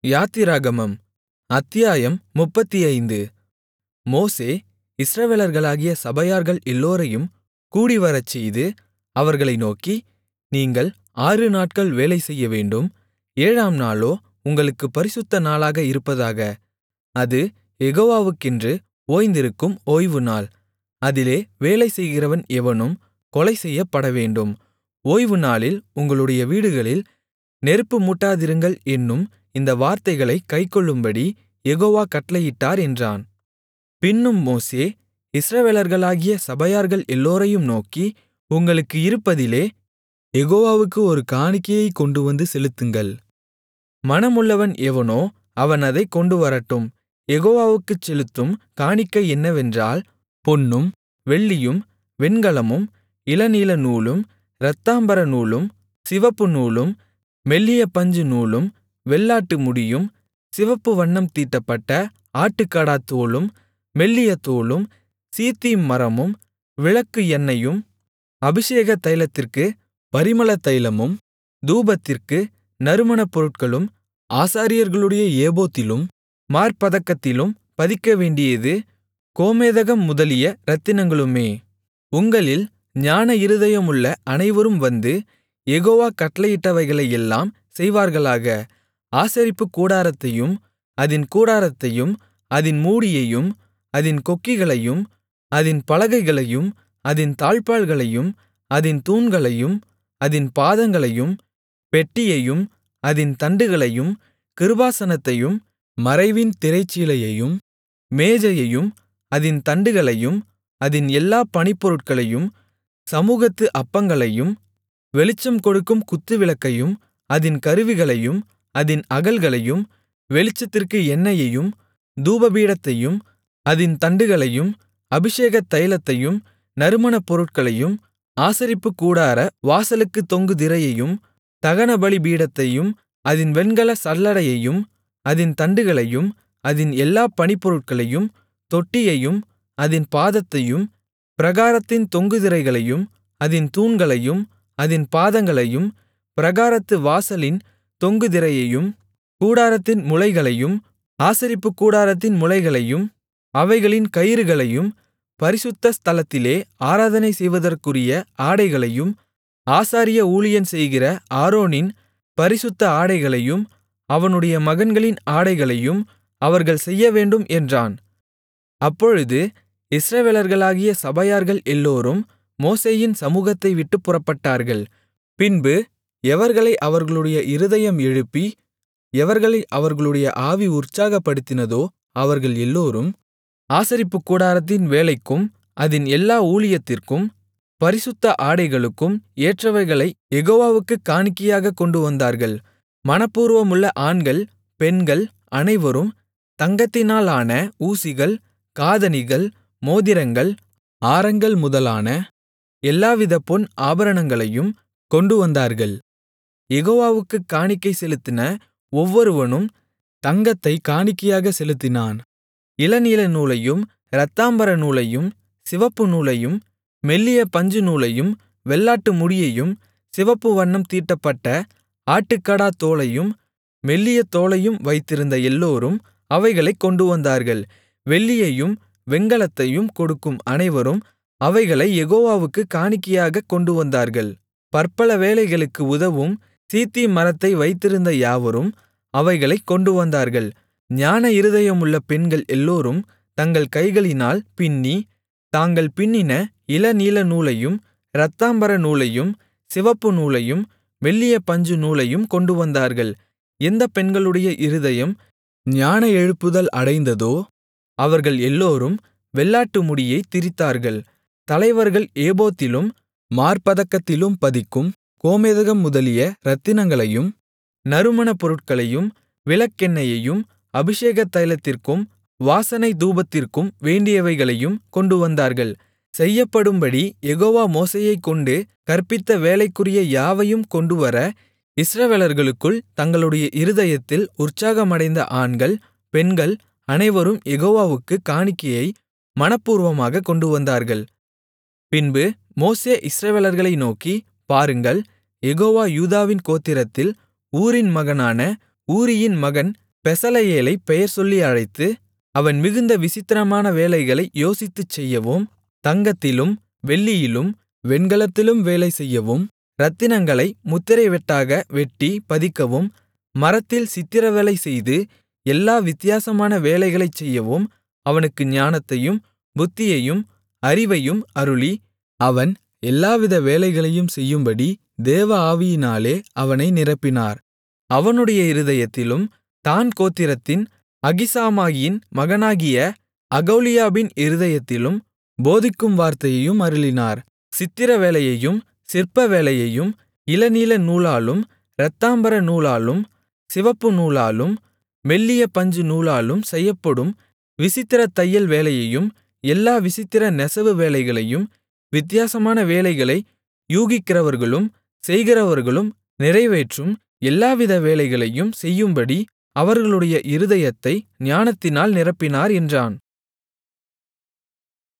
யாத்திராகமம் அத்தியாயம் முப்பத்தைந்து மோசே இஸ்ரவேலர்களாகிய சபையார்கள் எல்லோரையும் கூடிவரச்செய்து அவர்களை நோக்கி நீங்கள் ஆறுநாட்கள் வேலைசெய்யவேண்டும் ஏழாம் நாளோ உங்களுக்குப் பரிசுத்த நாளாக இருப்பதாக அது யெகோவாவுக்கென்று ஓய்ந்திருக்கும் ஓய்வுநாள் அதிலே வேலைசெய்கிறவன் எவனும் கொலைசெய்யப்படவேண்டும் ஓய்வுநாளில் உங்களுடைய வீடுகளில் நெருப்பு மூட்டாதிருங்கள் என்னும் இந்த வார்த்தைகளைக் கைக்கொள்ளும்படி யெகோவா கட்டளையிட்டார் என்றான் பின்னும் மோசே இஸ்ரவேலர்களாகிய சபையார்கள் எல்லோரையும் நோக்கி உங்களுக்கு இருப்பதிலே யெகோவாவுக்கு ஒரு காணிக்கையைக் கொண்டுவந்து செலுத்துங்கள் மனமுள்ளவன் எவனோ அவன் அதைக் கொண்டுவரட்டும் யெகோவாவுக்குச் செலுத்தும் காணிக்கை என்னவென்றால் பொன்னும் வெள்ளியும் வெண்கலமும் இளநீலநூலும் இரத்தாம்பரநூலும் சிவப்புநூலும் மெல்லிய பஞ்சுநூலும் வெள்ளாட்டு முடியும் சிவப்பு வண்ணம் தீட்டப்பட்ட ஆட்டுக்கடாத்தோலும் மெல்லிய தோலும் சீத்திம் மரமும் விளக்கு எண்ணெயும் அபிஷேக தைலத்திற்குப் பரிமளதைலமும் தூபத்திற்கு நறுமணப் பொருட்களும் ஆசாரியர்களுடைய ஏபோத்திலும் மார்ப்பதக்கத்திலும் பதிக்கவேண்டியது கோமேதகம் முதலிய இரத்தினங்களுமே உங்களில் ஞான இருதயமுள்ள அனைவரும் வந்து யெகோவா கட்டளையிட்டவைகளையெல்லாம் செய்வார்களாக ஆசரிப்புக் கூடாரத்தையும் அதின் கூடாரத்தையும் அதின் மூடியையும் அதின் கொக்கிகளையும் அதின் பலகைகளையும் அதின் தாழ்ப்பாள்களையும் அதின் தூண்களையும் அதின் பாதங்களையும் பெட்டியையும் அதின் தண்டுகளையும் கிருபாசனத்தையும் மறைவின் திரைச்சீலையையும் மேஜையையும் அதின் தண்டுகளையும் அதின் எல்லா பணிப்பொருட்களையும் சமுகத்து அப்பங்களையும் வெளிச்சம் கொடுக்கும் குத்துவிளக்கையும் அதின் கருவிகளையும் அதின் அகல்களையும் வெளிச்சத்திற்கு எண்ணெயையும் தூபபீடத்தையும் அதின் தண்டுகளையும் அபிஷேகத் தைலத்தையும் நறுமணப் பொருட்களையும் ஆசரிப்புக்கூடார வாசலுக்குத் தொங்கு திரையையும் தகனபலிபீடத்தையும் அதின் வெண்கலச் சல்லடையையும் அதின் தண்டுகளையும் அதின் எல்லா பணிப்பொருட்களையும் தொட்டியையும் அதின் பாதத்தையும் பிராகாரத்தின் தொங்கு திரைகளையும் அதின் தூண்களையும் அதின் பாதங்களையும் பிராகாரத்து வாசலின் தொங்கு திரையையும் கூடாரத்தின் முளைகளையும் ஆசரிப்புக் கூடாரத்தின் முளைகளையும் அவைகளின் கயிறுகளையும் பரிசுத்த ஸ்தலத்திலே ஆராதனை செய்வதற்குரிய ஆடைகளையும் ஆசாரிய ஊழியன் செய்கிற ஆரோனின் பரிசுத்த ஆடைகளையும் அவனுடைய மகன்களின் ஆடைகளையும் அவர்கள் செய்யவேண்டும் என்றான் அப்பொழுது இஸ்ரவேலர்களாகிய சபையார்கள் எல்லோரும் மோசேயின் சமுகத்தை விட்டுப் புறப்பட்டார்கள் பின்பு எவர்களை அவர்களுடைய இருதயம் எழுப்பி எவர்களை அவர்களுடைய ஆவி உற்சாகப்படுத்தினதோ அவர்கள் எல்லோரும் ஆசரிப்புக்கூடாரத்தின் வேலைக்கும் அதின் எல்லா ஊழியத்திற்கும் பரிசுத்த ஆடைகளுக்கும் ஏற்றவைகளைக் யெகோவாவுக்குக் காணிக்கையாகக் கொண்டுவந்தார்கள் மனப்பூர்வமுள்ள ஆண்கள் பெண்கள் அனைவரும் தங்கத்தினாலான ஊசிகள் காதணிகள் மோதிரங்கள் ஆரங்கள் முதலான எல்லாவித பொன் ஆபரணங்களையும் கொண்டுவந்தார்கள் யெகோவாவுக்குக் காணிக்கை செலுத்தின ஒவ்வொருவனும் தங்கத்தைக் காணிக்கையாகச் செலுத்தினான் இளநீலநூலையும் இரத்தாம்பரநூலையும் சிவப்புநூலையும் மெல்லிய பஞ்சுநூலையும் வெள்ளாட்டு முடியையும் சிவப்பு வண்ணம் தீட்டப்பட்ட ஆட்டுக்கடாத் தோலையும் மெல்லிய தோலையும் வைத்திருந்த எல்லோரும் அவைகளைக் கொண்டுவந்தார்கள் வெள்ளியையும் வெண்கலத்தையும் கொடுக்கும் அனைவரும் அவைகளை யெகோவாவுக்குக் காணிக்கையாகக் கொண்டுவந்தார்கள் பற்பல வேலைகளுக்கு உதவும் சீத்திம் மரத்தை வைத்திருந்த யாவரும் அவைகளைக் கொண்டுவந்தார்கள் ஞான இருதயமுள்ள பெண்கள் எல்லோரும் தங்கள் கைகளினால் பின்னி தாங்கள் பின்னின இளநீலநூலையும் இரத்தாம்பர நூலையும் சிவப்பு நூலையும் மெல்லிய பஞ்சு நூலையும் கொண்டுவந்தார்கள் எந்தப் பெண்களுடைய இருதயம் ஞான எழுப்புதல் அடைந்ததோ அவர்கள் எல்லோரும் வெள்ளாட்டு முடியைத் திரித்தார்கள் தலைவர்கள் ஏபோத்திலும் மார்ப்பதக்கத்திலும் பதிக்கும் கோமேதகம் முதலிய இரத்தினங்களையும் நறுமணப் பொருட்களையும் விளக்கெண்ணெயையும் அபிஷேகத் தைலத்திற்கும் வாசனை தூபத்திற்கும் வேண்டியவைகளையும் கொண்டுவந்தார்கள் செய்யப்படும்படி யெகோவா மோசேயைக் கொண்டு கற்பித்த வேலைக்குரிய யாவையும் கொண்டுவர இஸ்ரவேலர்களுக்குள் தங்களுடைய இருதயத்தில் உற்சாகமடைந்த ஆண்கள் பெண்கள் அனைவரும் யெகோவாவுக்குக் காணிக்கையை மனப்பூர்வமாகக் கொண்டுவந்தார்கள் பின்பு மோசே இஸ்ரவேலர்களை நோக்கி பாருங்கள் யெகோவா யூதாவின் கோத்திரத்தில் ஊரின் மகனான ஊரியின் மகன் பெசலெயேலைப் பெயர்சொல்லி அழைத்து அவன் மிகுந்த விசித்திரமான வேலைகளை யோசித்துச் செய்யவும் தங்கத்திலும் வெள்ளியிலும் வெண்கலத்திலும் வேலை செய்யவும் இரத்தினங்களை முத்திரை வெட்டாக வெட்டி பதிக்கவும் மரத்தில் சித்திரவேலை செய்து எல்லா வித்தியாசமான வேலைகளைச் செய்யவும் அவனுக்கு ஞானத்தையும் புத்தியையும் அறிவையும் அருளி அவன் எல்லாவித வேலைகளையும் செய்யும்படி தேவ ஆவியினாலே அவனை நிரப்பினார் அவனுடைய இருதயத்திலும் தாண் கோத்திரத்தின் அகிசாமாகின் மகனாகிய அகோலியாபின் இருதயத்திலும் போதிக்கும் வார்த்தையையும் அருளினார் சித்திரவேலையையும் சிற்பவேலையையும் இளநீல நூலாலும் இரத்தாம்பர நூலாலும் சிவப்பு நூலாலும் மெல்லிய பஞ்சு நூலாலும் செய்யப்படும் விசித்திர தையல் வேலையையும் எல்லா விசித்திர நெசவு வேலைகளையும் வித்தியாசமான வேலைகளை யூகிக்கிறவர்களும் செய்கிறவர்களும் நிறைவேற்றும் எல்லாவித வேலைகளையும் செய்யும்படி அவர்களுடைய இருதயத்தை ஞானத்தினால் நிரப்பினார் என்றான்